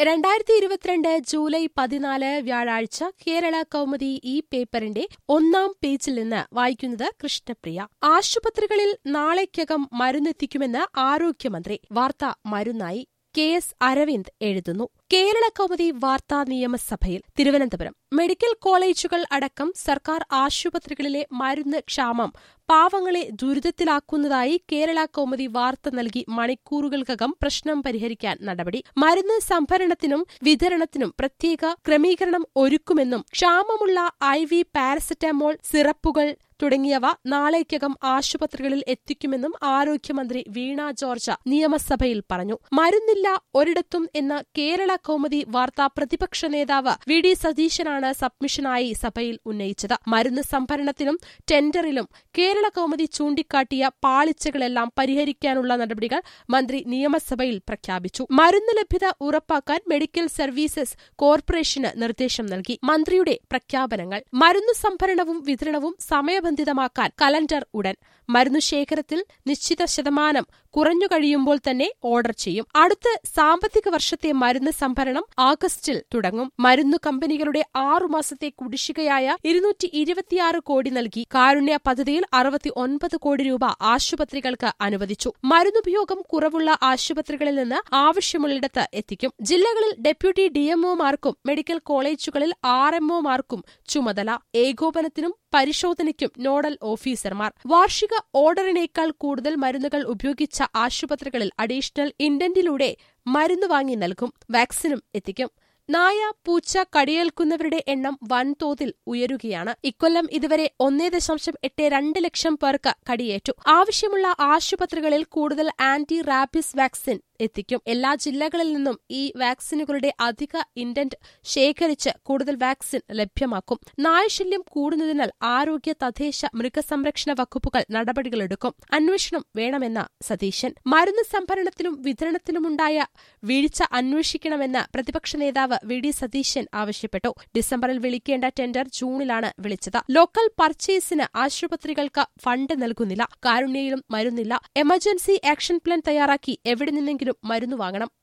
രണ്ടായിരത്തി ഇരുപത്തിരണ്ട് ജൂലൈ പതിനാല് വ്യാഴാഴ്ച കേരള കൗമുദി ഈ പേപ്പറിന്റെ ഒന്നാം പേജിൽ നിന്ന് വായിക്കുന്നത് കൃഷ്ണപ്രിയ ആശുപത്രികളിൽ നാളേക്കകം മരുന്നെത്തിക്കുമെന്ന് ആരോഗ്യമന്ത്രി വാർത്ത മരുന്നായി കെ എസ് അരവിന്ദ് എഴുതുന്നു കേരള കൗമുദി വാർത്താ നിയമസഭയിൽ തിരുവനന്തപുരം മെഡിക്കൽ കോളേജുകൾ അടക്കം സർക്കാർ ആശുപത്രികളിലെ മരുന്ന് ക്ഷാമം പാവങ്ങളെ ദുരിതത്തിലാക്കുന്നതായി കേരള കൗമുദി വാർത്ത നൽകി മണിക്കൂറുകൾക്കകം പ്രശ്നം പരിഹരിക്കാൻ നടപടി മരുന്ന് സംഭരണത്തിനും വിതരണത്തിനും പ്രത്യേക ക്രമീകരണം ഒരുക്കുമെന്നും ക്ഷാമമുള്ള ഐ വി പാരസെറ്റാമോൾ സിറപ്പുകൾ തുടങ്ങിയവ നാളേക്കകം ആശുപത്രികളിൽ എത്തിക്കുമെന്നും ആരോഗ്യമന്ത്രി വീണ ജോർജ് നിയമസഭയിൽ പറഞ്ഞു മരുന്നില്ല ഒരിടത്തും എന്ന കേരള കൗമുദി വാർത്താ പ്രതിപക്ഷ നേതാവ് വി ഡി സതീശനാണ് സബ്മിഷനായി സഭയിൽ ഉന്നയിച്ചത് മരുന്ന് സംഭരണത്തിനും ടെൻഡറിലും കേരള കൗമുദി ചൂണ്ടിക്കാട്ടിയ പാളിച്ചകളെല്ലാം പരിഹരിക്കാനുള്ള നടപടികൾ മന്ത്രി നിയമസഭയിൽ പ്രഖ്യാപിച്ചു മരുന്ന് ലഭ്യത ഉറപ്പാക്കാൻ മെഡിക്കൽ സർവീസസ് കോർപ്പറേഷന് നിർദ്ദേശം നൽകി മന്ത്രിയുടെ പ്രഖ്യാപനങ്ങൾ മരുന്ന് സംഭരണവും വിതരണവും സമയബന്ധിതമാക്കാൻ കലണ്ടർ ഉടൻ മരുന്നു ശേഖരത്തിൽ നിശ്ചിത ശതമാനം കുറഞ്ഞു കഴിയുമ്പോൾ തന്നെ ഓർഡർ ചെയ്യും അടുത്ത സാമ്പത്തിക വർഷത്തെ മരുന്ന് സംഭരണം ആഗസ്റ്റിൽ തുടങ്ങും മരുന്നു കമ്പനികളുടെ ആറുമാസത്തെ കുടിശ്ശികയായ ഇരുന്നൂറ്റി ഇരുപത്തിയാറ് കോടി നൽകി കാരുണ്യ പദ്ധതിയിൽ അറുപത്തി ഒൻപത് കോടി രൂപ ആശുപത്രികൾക്ക് അനുവദിച്ചു മരുന്നുപയോഗം കുറവുള്ള ആശുപത്രികളിൽ നിന്ന് ആവശ്യമുള്ളിടത്ത് എത്തിക്കും ജില്ലകളിൽ ഡെപ്യൂട്ടി ഡിഎംഒമാർക്കും മെഡിക്കൽ കോളേജുകളിൽ ആർഎംഒമാർക്കും ചുമതല ഏകോപനത്തിനും പരിശോധനയ്ക്കും നോഡൽ ഓഫീസർമാർ വാർഷിക ഓർഡറിനേക്കാൾ കൂടുതൽ മരുന്നുകൾ ഉപയോഗിച്ച ആശുപത്രികളിൽ അഡീഷണൽ ഇൻഡന്റിലൂടെ മരുന്ന് വാങ്ങി നൽകും വാക്സിനും എത്തിക്കും നായ പൂച്ച കടിയേൽക്കുന്നവരുടെ എണ്ണം വൻതോതിൽ ഉയരുകയാണ് ഇക്കൊല്ലം ഇതുവരെ ഒന്നേ ദശാംശം എട്ട് രണ്ട് ലക്ഷം പേർക്ക് കടിയേറ്റു ആവശ്യമുള്ള ആശുപത്രികളിൽ കൂടുതൽ ആന്റി റാബിസ് വാക്സിൻ എത്തിക്കും എല്ലാ ജില്ലകളിൽ നിന്നും ഈ വാക്സിനുകളുടെ അധിക ഇൻഡന്റ് ശേഖരിച്ച് കൂടുതൽ വാക്സിൻ ലഭ്യമാക്കും നായശല്യം കൂടുന്നതിനാൽ ആരോഗ്യ തദ്ദേശ മൃഗസംരക്ഷണ വകുപ്പുകൾ നടപടികളെടുക്കും അന്വേഷണം വേണമെന്ന സതീശൻ മരുന്ന് സംഭരണത്തിലും വിതരണത്തിലുമുണ്ടായ വീഴ്ച അന്വേഷിക്കണമെന്ന് പ്രതിപക്ഷ നേതാവ് വി ഡി സതീശൻ ആവശ്യപ്പെട്ടു ഡിസംബറിൽ വിളിക്കേണ്ട ടെൻഡർ ജൂണിലാണ് വിളിച്ചത് ലോക്കൽ പർച്ചേസിന് ആശുപത്രികൾക്ക് ഫണ്ട് നൽകുന്നില്ല കാരുണ്യയിലും മരുന്നില്ല എമർജൻസി ആക്ഷൻ പ്ലാൻ തയ്യാറാക്കി എവിടെ നിന്നെങ്കിലും മരുന്ന് വാങ്ങണം